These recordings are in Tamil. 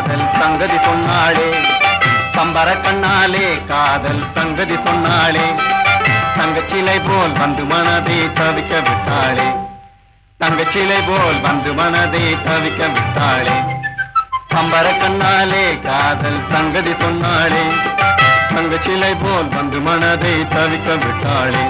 காதல் சங்கதி சொன்னாளே பம்பர கண்ணாலே காதல் சங்கதி சொன்னாளே தங்கச்சிலை போல் வந்து மனதை தவிக்க விட்டாளே தங்கச்சிலை போல் வந்து மனதை தவிக்க விட்டாளே பம்பர கண்ணாலே காதல் சங்கதி சொன்னாளே தங்கச்சிலை போல் வந்து மனதை தவிக்க விட்டாளே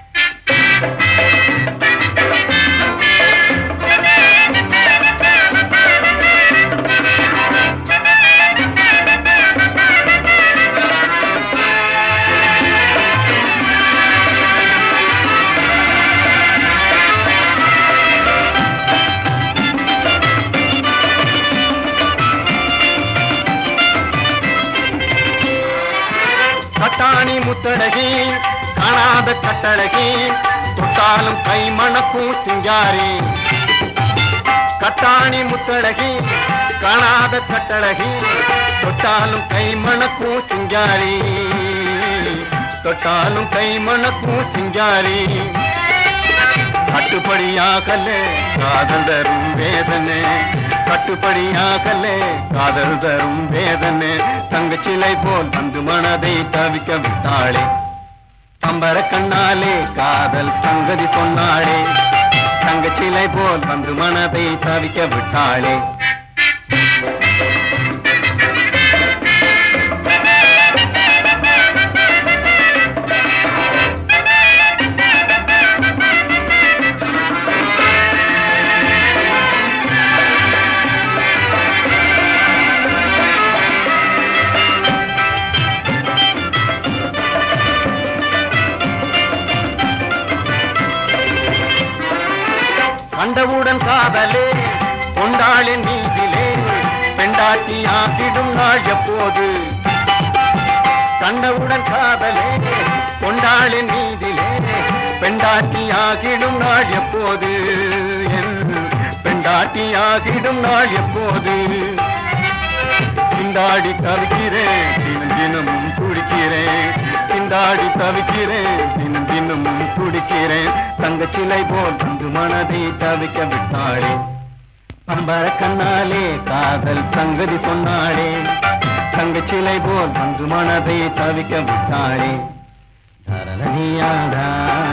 பட்டாணி முத்தழகி காணாத கட்டழகி தொட்டாலும் கை மணக்கும் சிங்காரி கட்டாணி முத்தழகி காணாத கட்டழகி தொட்டாலும் கை மணக்கும் சிங்காரி தொட்டாலும் கை மணக்கும் சிங்காரி கட்டுப்படியாகலே காதல் தரும் வேதனை கட்டுப்படியாகலே காதல் தரும் வேதனை தங்கச்சிலை போல் வந்து மனதை தவிக்க விட்டாளே பம்பர கண்ணாலே காதல் சங்கதி சொன்னாளே தங்கச்சிலை போல் வந்து மனதை தவிக்க விட்டாளே கண்டவுடன் காதலே கொண்டாளின் நீதிலே பெண்டாட்டி ஆகிடும் நாள் எப்போது கண்டவுடன் காதலே கொண்டாளின் நீதிலே பெண்டாட்டி ஆகிடும் நாள் எப்போது என் பெண்டாட்டி ஆகிடும் நாள் எப்போது திண்டாடி தவிக்கிறேன் தினம் தினமும் துடிக்கிறேன் திண்டாடி தவிக்கிறேன் தினம் தினமும் துடிக்கிறேன் தங்கச்சிலை போல் வந்து மனதை தவிக்க விட்டாளே பம்பர கண்ணாலே காதல் சங்கதி சொன்னாளே தங்கச்சிலை போல் வந்து மனதை தவிக்க விட்டாளே தரலனியாதா